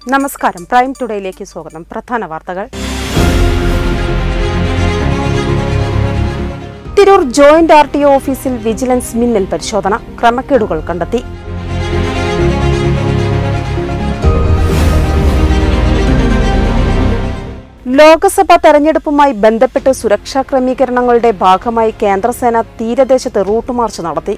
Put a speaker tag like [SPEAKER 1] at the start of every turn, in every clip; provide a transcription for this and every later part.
[SPEAKER 1] നമസ്കാരം പ്രൈം ടുഡേയിലേക്ക് സ്വാഗതം പ്രധാന വാർത്തകൾ Tirur joint R T O ഓഫീസിൽ വിജിലൻസ് മിന്നൽ പരിശോധന ക്രമക്കേടുകൾ കണ്ടെത്തി ലോക്സഭാ തെരഞ്ഞെടുപ്പുമായി ബന്ധപ്പെട്ട് സുരക്ഷാ ക്രമീകരണങ്ങളുടെ ഭാഗമായി കേന്ദ്രസേന തീരദേശത്ത് റൂട്ട് മാർച്ച് നടത്തി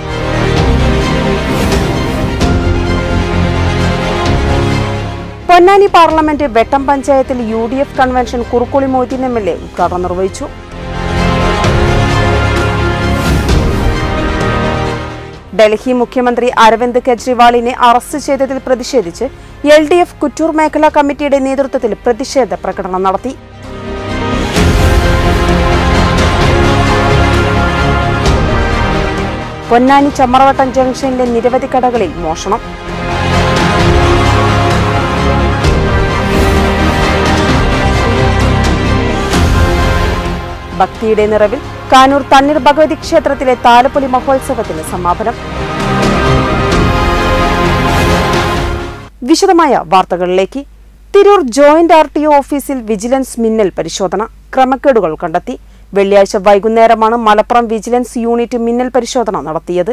[SPEAKER 1] പൊന്നാനി പാർലമെന്റ് വെട്ടം പഞ്ചായത്തിൽ U D F convention Kurukkoli Moideen M L A ഉദ്ഘാടനം നിർവഹിച്ചു ഡൽഹി മുഖ്യമന്ത്രി അരവിന്ദ് കെജ്രിവാളിനെ അറസ്റ്റ് ചെയ്തതിൽ പ്രതിഷേധിച്ച് എൽ ഡി എഫ് കുറ്റൂർ മേഖലാ കമ്മിറ്റിയുടെ നേതൃത്വത്തിൽ പ്രതിഷേധ പ്രകടനം നടത്തി പൊന്നാനി ചമ്മറവട്ടം ജംഗ്ഷനിലെ നിരവധി കടകളിൽ മോഷണം ഭക്തിയുടെ നിറവിൽ കാനൂർ തണ്ണീർ ഭഗവതി ക്ഷേത്രത്തിലെ താലപ്പൊലി മഹോത്സവത്തിന് സമാപനം വിശദമായ വാർത്തകളിലേക്ക് Tirur joint R T O ഓഫീസിൽ വിജിലൻസ് മിന്നൽ പരിശോധന ക്രമക്കേടുകൾ കണ്ടെത്തി വെള്ളിയാഴ്ച വൈകുന്നേരമാണ് മലപ്പുറം വിജിലൻസ് യൂണിറ്റ് മിന്നൽ പരിശോധന നടത്തിയത്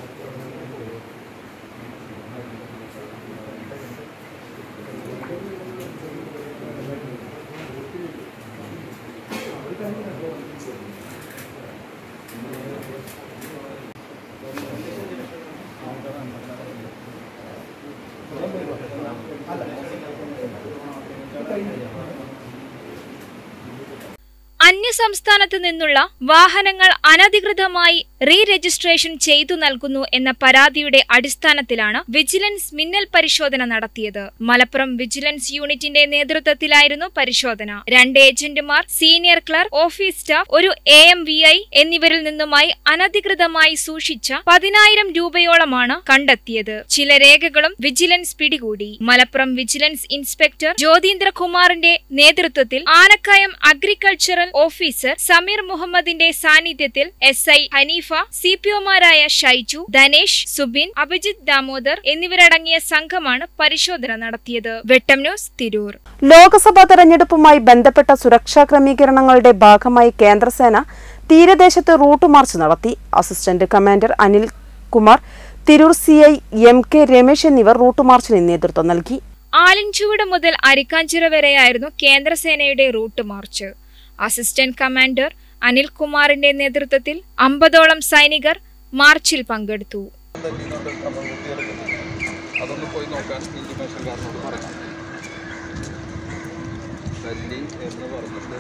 [SPEAKER 2] അന്യസംസ്ഥാനത്ത് നിന്നുള്ള വാഹനങ്ങൾ അനധികൃതമായി റീ രജിസ്ട്രേഷൻ ചെയ്തു നൽകുന്നു എന്ന പരാതിയുടെ അടിസ്ഥാനത്തിലാണ് വിജിലൻസ് മിന്നൽ പരിശോധന നടത്തിയത് മലപ്പുറം വിജിലൻസ് യൂണിറ്റിന്റെ നേതൃത്വത്തിലായിരുന്നു പരിശോധന രണ്ട് ഏജന്റുമാർ സീനിയർ ക്ലർക്ക് ഓഫീസ് സ്റ്റാഫ് ഒരു എ എം വി ഐ എന്നിവരിൽ നിന്നുമായി അനധികൃതമായി സൂക്ഷിച്ച പതിനായിരം രൂപയോളമാണ് കണ്ടെത്തിയത് ചില രേഖകളും വിജിലൻസ് പിടികൂടി മലപ്പുറം വിജിലൻസ് ഇൻസ്പെക്ടർ ജ്യോതീന്ദ്രകുമാറിന്റെ നേതൃത്വത്തിൽ ആനക്കയം അഗ്രികൾച്ചറൽ ഓഫീസർ സമീർ മുഹമ്മദിന്റെ സാന്നിധ്യത്തിൽ S I Haneefa C P ഒമാരായ ഷൈജു ധനേഷ് സുബിൻ അഭിജിത് ദാമോദർ എന്നിവരടങ്ങിയ സംഘമാണ് പരിശോധന നടത്തിയത് വെട്ടം ന്യൂസ് തിരൂർ
[SPEAKER 1] ലോക്സഭാ തെരഞ്ഞെടുപ്പുമായി ബന്ധപ്പെട്ട സുരക്ഷാ ക്രമീകരണങ്ങളുടെ ഭാഗമായി കേന്ദ്രസേന തീരദേശത്ത് റൂട്ട് മാർച്ച് നടത്തി assistant commander Anil Kumar Tirur C I M K Ramesh എന്നിവർ റൂട്ട് മാർച്ചിന് നേതൃത്വം നൽകി
[SPEAKER 2] ആലഞ്ചുവട് മുതൽ അരിക്കാഞ്ചിറ വരെയായിരുന്നു കേന്ദ്രസേനയുടെ റൂട്ട് മാർച്ച് അസിസ്റ്റന്റ് കമാൻഡർ അനിൽകുമാറിന്റെ നേതൃത്വത്തിൽ അമ്പതോളം സൈനികർ മാർച്ചിൽ പങ്കെടുത്തു
[SPEAKER 3] തല്ലിന്നുണ്ട് നമ്മൾ കുട്ടികൾക്ക് അതൊന്ന് പോയി നോക്കാൻ ഇന്റിമേഷൻകാരനോട് പറയാം തല്ലി എന്ന് പറഞ്ഞിട്ട്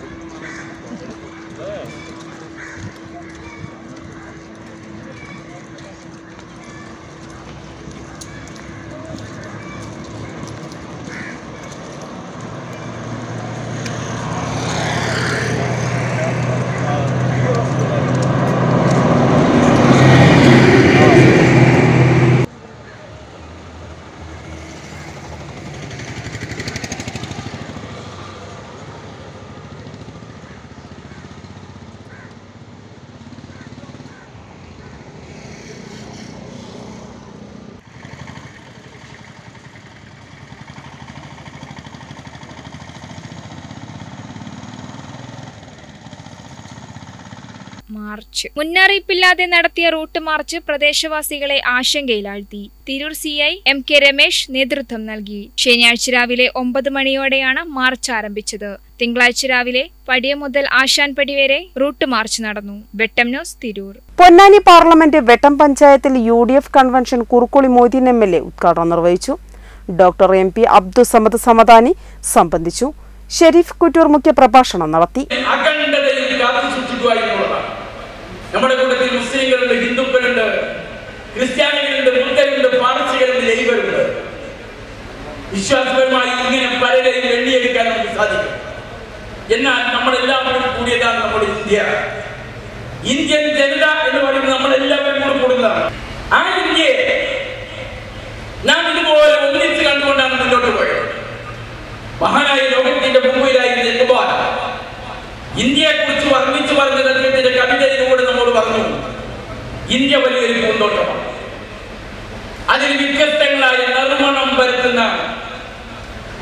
[SPEAKER 2] മാർച്ച് മുന്നറിയിപ്പില്ലാതെ നടത്തിയ റൂട്ട് മാർച്ച് പ്രദേശവാസികളെ ആശങ്കയിലാഴ്ത്തി Tirur C I M K Ramesh നേതൃത്വം നൽകി ശനിയാഴ്ച രാവിലെ ഒമ്പത് മണിയോടെയാണ് മാർച്ച് ആരംഭിച്ചത് തിങ്കളാഴ്ച രാവിലെ പടിയ മുതൽ ആശാൻപടി വരെ റൂട്ട് മാർച്ച് നടന്നു വെട്ടം ന്യൂസ് തിരൂർ
[SPEAKER 1] പൊന്നാനി പാർലമെന്റ് വെട്ടം പഞ്ചായത്തിൽ U D F convention Kurukkoli Moideen M L A ഉദ്ഘാടനം നിർവഹിച്ചു doctor M P Abdussamad Samadani സംബന്ധിച്ചു ഷെരീഫ് കുറ്റൂർ മുഖ്യ പ്രഭാഷണം നടത്തി
[SPEAKER 4] അഖണ്ഡതയിൽ കാത്തു സൂക്ഷിക്കുക എന്നുള്ളതാണ് നമ്മുടെ കൂട്ടത്തിൽ മുസ്ലിങ്ങളുണ്ട് ഹിന്ദുക്കളുണ്ട് ക്രിസ്ത്യാനികളുണ്ട് ബുദ്ധരുണ്ട് പാർസികളുണ്ട് ജൈവരുണ്ട് വിശ്വാസപരമായി ഇങ്ങനെ പലരെയും എണ്ണിയെടുക്കാൻ നമുക്ക് സാധിക്കും എന്നാൽ നമ്മളെല്ലാവരും കൂടിയതാണ് നമ്മുടെ ഇന്ത്യ ഇന്ത്യൻ ജനത എന്ന് പറയുന്നത് നമ്മളെല്ലാവരും കൂടെ കൂടുന്നതാണ് ആ ഇന്ത്യയെ നാം ഇതുപോലെ ഒന്നിച്ച് കണ്ടുകൊണ്ടാണ് മുന്നോട്ട് പോയത് മഹാനായ ലോകത്തിന്റെ മുമ്പിലായിരുന്ന ഇക്ബാൽ ഇന്ത്യയെ കുറിച്ച് വർണ്ണിച്ചു പറഞ്ഞത് അദ്ദേഹത്തിന്റെ കവിതയിലൂടെ നമ്മോട് പറഞ്ഞു ഇന്ത്യ വലിയൊരു പൂന്തോട്ടമാണ് അതിൽ വ്യത്യസ്തങ്ങളായ നറുമണം പരത്തുന്ന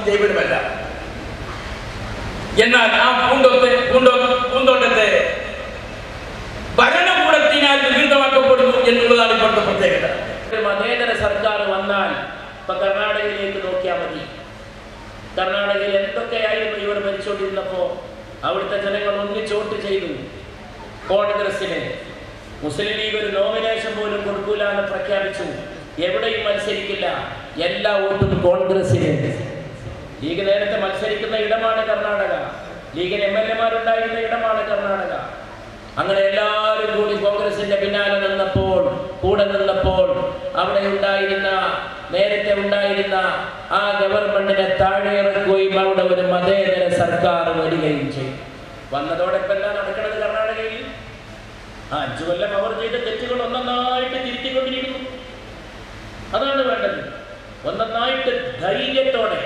[SPEAKER 4] സേവനമല്ല എന്നാൽ ആ പൂന്തോട്ട് പൂന്തോ പൂന്തോട്ടത്തെ ഭരണകൂടത്തിനാൽ വികൃതമാക്കപ്പെടുന്നു എന്നുള്ളതാണ് ഇപ്പോഴത്തെ പ്രത്യേകത ഒരു മതേതര സർക്കാർ വന്നാൽ ഇപ്പൊ കർണാടകയിലേക്ക് നോക്കിയാൽ മതി കർണാടകയിൽ എന്തൊക്കെയായിരുന്നു ഇവർ ഭരിച്ചുകൊണ്ടിരുന്നപ്പോ അവിടുത്തെ ജനങ്ങൾ ഒന്നിച്ച് വോട്ട് ചെയ്തു കോൺഗ്രസിന് മുസ്ലിം ലീഗ് ഒരു നോമിനേഷൻ പോലും കൊടുക്കൂല എന്ന് പ്രഖ്യാപിച്ചു എവിടെയും മത്സരിക്കില്ല എല്ലാ വോട്ടും കോൺഗ്രസിന് ലീഗ് നേരത്തെ മത്സരിക്കുന്ന ഇടമാണ് കർണാടക ലീഗിന് എം എൽ എമാരുണ്ടായിരുന്ന ഇടമാണ് കർണാടക അങ്ങനെ എല്ലാവരും കൂടി കോൺഗ്രസിന്റെ പിന്നാലെ നിന്നപ്പോൾ കൂടെ നിന്നപ്പോൾ അവിടെ ഉണ്ടായിരുന്ന നേരത്തെ ഉണ്ടായിരുന്ന ആ ഗവൺമെന്റിനെ താഴെ ഇറക്കുകയും അവിടെ ഒരു മതേതര സർക്കാർ വരികയും ചെയ്തു വന്നതോടെ ഇപ്പൊ എന്താ നടക്കുന്നത് കർണാടകയിൽ ആ അഞ്ചു കൊല്ലം അവർ ചെയ്ത തെറ്റുകൾ ഒന്നൊന്നായിട്ട് തിരുത്തിക്കൊണ്ടിരിക്കുന്നു അതാണ് വേണ്ടത് ഒന്നൊന്നായിട്ട് ധൈര്യത്തോടെ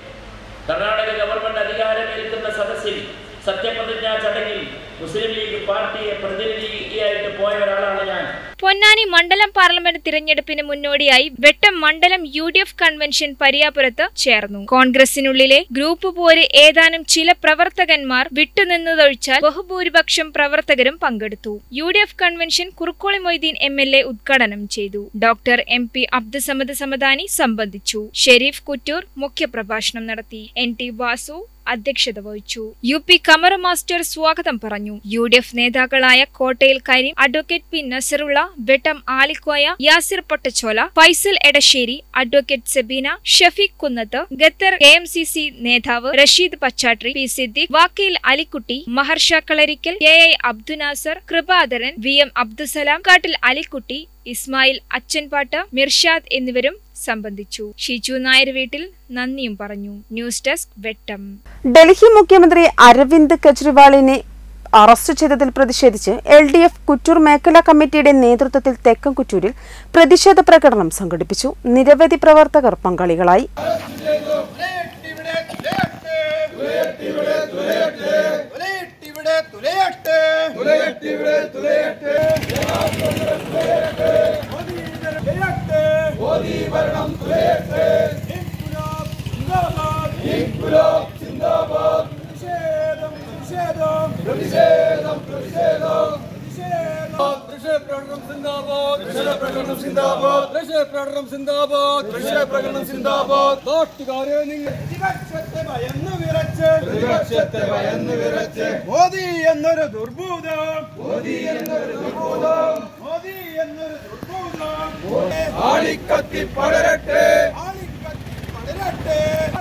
[SPEAKER 4] കർണാടക ഗവൺമെന്റ് അധികാരമേൽക്കുന്ന സദസ്സിൽ സത്യപ്രതിജ്ഞാ ചടങ്ങിൽ മുസ്ലിം ലീഗ് പാർട്ടിയെ പ്രതിനിധിയായിട്ട് പോയ ഒരാളാണ് ഞാൻ
[SPEAKER 2] പൊന്നാനി മണ്ഡലം പാർലമെന്റ് തിരഞ്ഞെടുപ്പിന് മുന്നോടിയായി വെട്ടം മണ്ഡലം യു ഡി എഫ് കൺവെൻഷൻ പരിയാപുരത്ത് ചേർന്നു കോൺഗ്രസിനുള്ളിലെ ഗ്രൂപ്പ് പോര് ഏതാനും ചില പ്രവർത്തകന്മാർ വിട്ടുനിന്നതൊഴിച്ചാൽ ബഹുഭൂരിപക്ഷം പ്രവർത്തകരും പങ്കെടുത്തു U D F convention Kurukkoli Moideen M L A ഉദ്ഘാടനം ചെയ്തു doctor M P Abdussamad Samadani സംബന്ധിച്ചു ഷെരീഫ് കുറ്റൂർ മുഖ്യപ്രഭാഷണം നടത്തി എൻ ടി വാസു അധ്യക്ഷത വഹിച്ചു യു പി കമറ മാസ്റ്റർ സ്വാഗതം പറഞ്ഞു യു ഡി എഫ് നേതാക്കളായ കോട്ടയിൽ Kareem advocate P Nasarulla Vettom Alikoya Yasir Pottachola Faisal Edassery advocate Sebeena Shafeeq Kunnath Qatar K M C C നേതാവ് റഷീദ് പച്ചാട്രി പി സിദ്ദിഖ് വാക്കീൽ Alikutty Maharsha Kalarikkal K I Abdunasar Krupadharan V M Abdussalam Kattil Alikutty Ismail അച്ചൻപാട്ട് Mirshad എന്നിവരും സംബന്ധിച്ചു ഷിജു നായർ വീട്ടിൽ നന്ദിയും പറഞ്ഞു ന്യൂസ് ഡെസ്ക് വെട്ടം
[SPEAKER 1] ഡൽഹി മുഖ്യമന്ത്രി അരവിന്ദ് കെജ്രിവാളിനെ അറസ്റ്റ് ചെയ്തതിൽ പ്രതിഷേധിച്ച് എൽ ഡി എഫ് കുറ്റൂർ മേഖലാ കമ്മിറ്റിയുടെ നേതൃത്വത്തിൽ തെക്കൻ കുറ്റൂരിൽ പ്രതിഷേധ പ്രകടനം സംഘടിപ്പിച്ചു നിരവധി പ്രവർത്തകർ പങ്കാളികളായി
[SPEAKER 3] പ്രകടനം സിന്ദാബാദ് പ്രകടനം സിന്ദാബാദ് പ്രകടനം സിന്ദാബാദ് പ്രകടനം സിന്ദാബാദ് നാട്ടുകാരെ നിങ്ങൾ
[SPEAKER 5] പ്രതിപക്ഷത്തെ ഭയന്ന് വിറച്ച്
[SPEAKER 3] പ്രതിപക്ഷത്തെ ഭയന്ന് വിറച്ച്
[SPEAKER 5] മോദി എന്നൊരു ദുർഭൂതം മോദി എന്നൊരു ദുർഭൂതം മോദി എന്നൊരു ദുർഭൂതം
[SPEAKER 3] ആളിക്കത്തി പടരട്ടെ
[SPEAKER 5] ആളിക്കത്തി പടരട്ടെ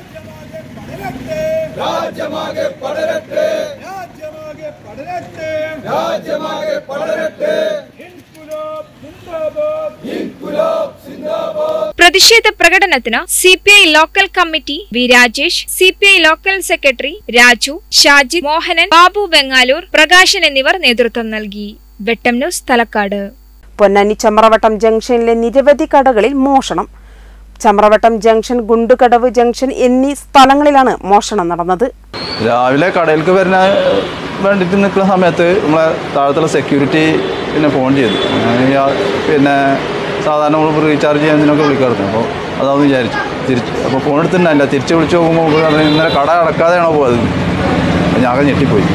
[SPEAKER 5] രാജ്യമാകെ പടരട്ടെ
[SPEAKER 3] രാജ്യമാകെ പടരട്ടെ
[SPEAKER 5] രാജ്യമാകെ പടരട്ടെ
[SPEAKER 3] രാജ്യമാകെ പടരട്ടെ
[SPEAKER 5] ഇൻകുലാബ് സിന്ദാബാദ്
[SPEAKER 3] ഇൻകുലാബ് സിന്ദാബാദ്
[SPEAKER 2] പ്രതിഷേധ പ്രകടനത്തിന് C P I local committee V Rajesh C P I local secretary Raju Shajid Mohanan Babu Vengalur Prakashan എന്നിവർ നേതൃത്വം നൽകി വെട്ടം ന്യൂസ് തലക്കാട്
[SPEAKER 1] പൊന്നാനി ചമ്രവട്ടം ജംഗ്ഷനിലെ നിരവധി കടകളിൽ മോഷണം ചമ്രവട്ടം ജംഗ്ഷൻ ഗുണ്ടുകടവ് ജംഗ്ഷൻ എന്നീ സ്ഥലങ്ങളിലാണ് മോഷണം നടന്നത്
[SPEAKER 6] രാവിലെ കടയിലേക്ക് വരുന്ന വേണ്ടിയിട്ട് നിൽക്കുന്ന സമയത്ത് നമ്മളെ താഴത്തുള്ള സെക്യൂരിറ്റി പിന്നെ ഫോൺ ചെയ്തു ഞാൻ ഈ ആ- പിന്നെ സാധാരണ നമ്മൾ റീചാർജ് ചെയ്യുന്നതിനൊക്കെ വിളിക്കാറുണ്ട് അപ്പോൾ അതാന്ന് വിചാരിച്ചു തിരിച്ച് അപ്പോൾ ഫോൺ എടുത്തിട്ടുണ്ടായില്ല തിരിച്ച് വിളിച്ച് നോക്കുമ്പോൾ മൂപ്പര് പറഞ്ഞു, ഇന്നലെ കട അടക്കാതെയാണോ പോയത് അപ്പോൾ ഞാൻ ആകെ ഞെട്ടിപ്പോയി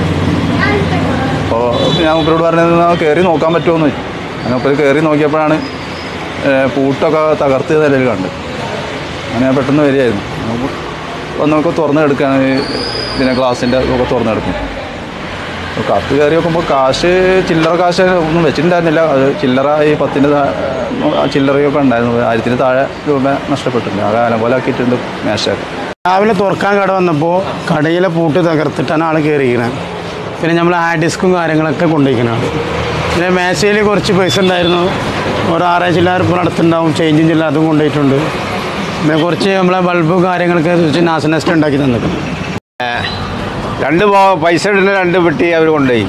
[SPEAKER 6] അപ്പോൾ ഞാൻ മൂപ്പരോട് പറഞ്ഞത് കയറി നോക്കാൻ പറ്റുമോ എന്ന് ചോദിച്ചു അങ്ങനെ മൂപ്പര് കയറി നോക്കിയപ്പോഴാണ് ഏഹ്, പൂട്ടൊക്കെ തകർത്ത് നിലയിൽ കണ്ടത് അങ്ങനെ ഞാൻ പെട്ടെന്ന് വരികയായിരുന്നു അപ്പോൾ ഒന്നൊക്കെ തുറന്ന് എടുക്കാൻ പിന്നെ ഗ്ലാസിൻ്റെ ഒക്കെ തുറന്ന് എടുക്കും അപ്പോൾ കത്ത് കയറി നോക്കുമ്പോൾ കാശ് ചില്ലറ കാശ് ഒന്നും വെച്ചിട്ടുണ്ടായിരുന്നില്ല അത് ചില്ലറ ഈ പത്തിൻ്റെ താ- ആ ചില്ലറയൊക്കെ ഉണ്ടായിരുന്നു ആയിരത്തിന് താഴെ രൂപ നഷ്ടപ്പെട്ടിട്ടുണ്ട് ആ കാലം പോലെ ആക്കിയിട്ടുണ്ട് മേശയൊക്കെ
[SPEAKER 7] രാവിലെ തുറക്കാൻ കട വന്നപ്പോൾ കടയിലെ പൂട്ട് തകർത്തിട്ടാണ് ആൾ കയറിയിരിക്കുന്നത് പിന്നെ നമ്മൾ ഹാർഡ് ഡിസ്കും കാര്യങ്ങളൊക്കെ കൊണ്ടുപോയിക്കുന്നതാണ് പിന്നെ മേശയിൽ കുറച്ച് പൈസ ഉണ്ടായിരുന്നു ഒരു ആറാഴ്ച ചില്ലായിരം അടുത്തുണ്ടാവും ചേഞ്ചും ചില്ല അതും കൊണ്ടുപോയിട്ടുണ്ട് പിന്നെ കുറച്ച് നമ്മളെ ബൾബ് കാര്യങ്ങളൊക്കെ കുറച്ച് നാശനഷ്ടം ഉണ്ടാക്കി തന്നിട്ടുണ്ട്
[SPEAKER 8] രണ്ട് പോ- പൈസ ഇടുന്ന രണ്ട് പെട്ടി അവർ കൊണ്ടുപോയി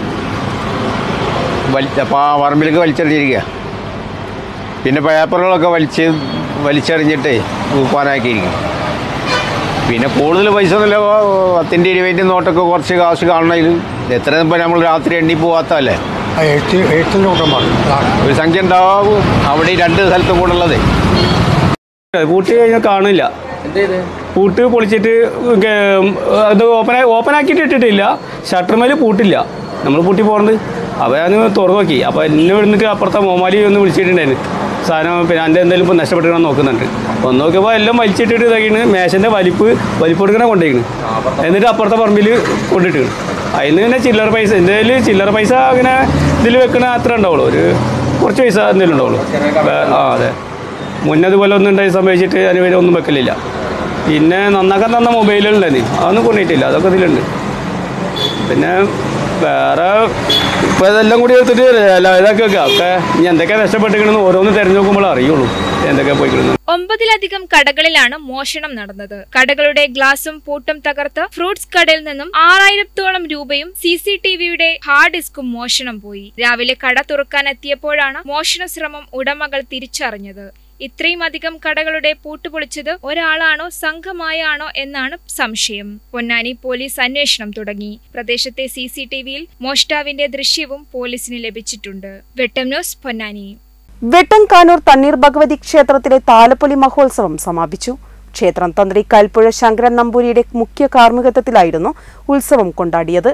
[SPEAKER 8] വലി അപ്പോൾ ആ പറമ്പിലേക്ക് വലിച്ചെറിഞ്ഞിരിക്കുക പിന്നെ പേപ്പറുകളൊക്കെ വലിച്ച് വലിച്ചെറിഞ്ഞിട്ടേ തൂക്കാനാക്കിയിരിക്കും പിന്നെ കൂടുതൽ പൈസ ഒന്നുമില്ല പത്തിൻ്റെ ഇരുപതിൻ്റെ നോട്ടൊക്കെ കുറച്ച് കാശ് കാണണമെങ്കിൽ എത്ര ഇപ്പോൾ നമ്മൾ രാത്രി എണ്ണി പോവാത്തല്ലേ
[SPEAKER 7] എഴുത്തിൻ്റെ കൂട്ടം
[SPEAKER 8] ഒരു സംഖ്യ ഉണ്ടാവും അവിടെ ഈ രണ്ട് സ്ഥലത്തും കൂടെ ഉള്ളത്
[SPEAKER 9] കൂട്ടി കഴിഞ്ഞാൽ കാണില്ല പൂട്ട് പൊളിച്ചിട്ട് ഗ- അത് ഓപ്പൺ ഓപ്പൺ ആക്കിയിട്ട് ഇട്ടിട്ടില്ല ഷട്ടർമേൽ പൂട്ടില്ല നമ്മൾ പൂട്ടി പോകുന്നത് അപ്പോൾ ഞാൻ തുറന്നു നോക്കി അപ്പോൾ എന്നെ വിടുന്നിട്ട് അപ്പുറത്തെ മോമാലി ഒന്ന് വിളിച്ചിട്ടുണ്ടായിരുന്നു സാധനം പിന്നെ എൻ്റെ എന്തെങ്കിലും ഇപ്പോൾ നഷ്ടപ്പെട്ടിക്കണം നോക്കുന്നുണ്ട് ഒന്ന് നോക്കിയപ്പോൾ എല്ലാം വലിച്ചിട്ടിട്ട് ഇതാക്കിയാണ് മേശൻ്റെ വലിപ്പ് വലിപ്പ് കൊടുക്കണ കൊണ്ടേക്കണ് എന്നിട്ട് അപ്പുറത്തെ പറമ്പിൽ കൊണ്ടിട്ട് അതിന് പിന്നെ ചില്ലറ പൈസ എൻ്റെ കയ്യിൽ ചില്ലറ പൈസ അങ്ങനെ ഇതിൽ വെക്കണ അത്ര ഉണ്ടാവുള്ളൂ ഒരു കുറച്ച് പൈസ എന്തെങ്കിലും ഉണ്ടാവുള്ളൂ വേ- ആ അതെ മുന്നേ അതുപോലെ ഒന്നും ഉണ്ടായി സംഭവിച്ചിട്ട് അതിന് പേര് ഒന്നും വെക്കലില്ല പിന്നെ നന്നാക്കാൻ തന്ന മൊബൈലുകളുണ്ടായിരുന്നു അതൊന്നും കൊണ്ടിട്ടില്ല അതൊക്കെ ഇതിലുണ്ട് പിന്നെ വേറെ ഇപ്പോൾ ഇതെല്ലാം കൂടി എടുത്തിട്ട് അല്ല ഇതൊക്കെ വെക്കുക ഒക്കെ ഇനി എന്തൊക്കെ നഷ്ടപ്പെട്ടിരിക്കണമെന്ന് ഓരോന്ന് തിരഞ്ഞു നോക്കുമ്പോൾ അറിയുള്ളൂ എന്തൊക്കെ പോയിക്കണം
[SPEAKER 2] ഒമ്പതിലധികം കടകളിലാണ് മോഷണം നടന്നത് കടകളുടെ ഗ്ലാസും പൂട്ടും തകർത്ത് ഫ്രൂട്ട്സ് കടയിൽ നിന്നും ആറായിരത്തോളം രൂപയും സി സി ടി വിയുടെ ഹാർഡ് ഡിസ്കും മോഷണം പോയി രാവിലെ കട തുറക്കാൻ എത്തിയപ്പോഴാണ് മോഷണ ശ്രമം ഉടമകൾ തിരിച്ചറിഞ്ഞത് ഇത്രയും അധികം കടകളുടെ പൂട്ടുപൊളിച്ചത് ഒരാളാണോ സംഘമായാണോ എന്നാണ് സംശയം പൊന്നാനി പോലീസ് അന്വേഷണം തുടങ്ങി പ്രദേശത്തെ സി സി ടി വിയിൽ മോഷ്ടാവിന്റെ ദൃശ്യവും പോലീസിന് ലഭിച്ചിട്ടുണ്ട് വെട്ടം ന്യൂസ് പൊന്നാനി
[SPEAKER 1] വെട്ടംകാനൂർ തണ്ണീർ ഭഗവതി ക്ഷേത്രത്തിലെ താലപ്പൊലി മഹോത്സവം സമാപിച്ചു ക്ഷേത്രം തന്ത്രി കൽപ്പുഴ ശങ്കരൻ നമ്പൂരിയുടെ മുഖ്യ കാർമ്മികത്വത്തിലായിരുന്നു ഉത്സവം കൊണ്ടാടിയത്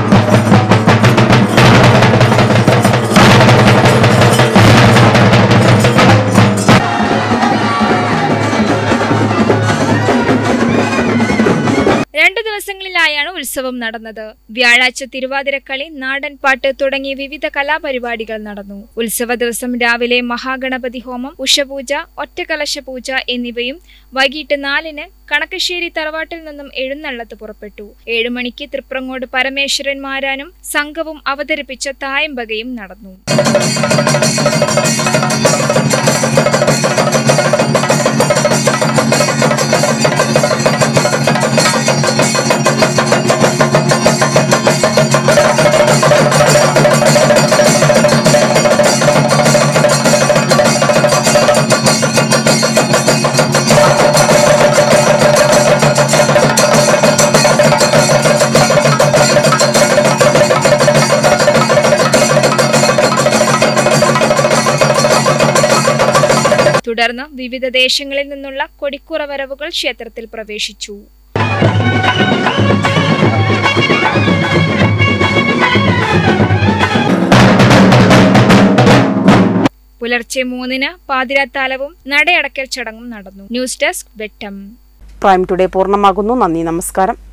[SPEAKER 2] രണ്ടു ദിവസങ്ങളിലായാണ് ഉത്സവം നടന്നത് വ്യാഴാഴ്ച തിരുവാതിരക്കളി നാടൻപാട്ട് തുടങ്ങിയ വിവിധ കലാപരിപാടികൾ നടന്നു ഉത്സവ ദിവസം രാവിലെ മഹാഗണപതി ഹോമം ഉഷപൂജ ഒറ്റകലശ പൂജ എന്നിവയും വൈകിട്ട് നാലിന് കണക്കശ്ശേരി തറവാട്ടിൽ നിന്നും എഴുന്നള്ളത്ത് പുറപ്പെട്ടു ഏഴു മണിക്ക് തൃപ്രങ്ങോട് പരമേശ്വരൻ മാരാനും സംഘവും അവതരിപ്പിച്ച തായമ്പകയും നടന്നു തുടർന്ന് വിവിധ ദേശങ്ങളിൽ നിന്നുള്ള കൊടിക്കുറ വരവുകൾ ക്ഷേത്രത്തിൽ പ്രവേശിച്ചു പുലർച്ചെ മൂന്നിന് പാതിരാത്താലവും നടയടക്കൽ ചടങ്ങും നടന്നു news desk Vettom
[SPEAKER 1] prime today പൂർണ്ണമാകുന്നു നന്ദി നമസ്കാരം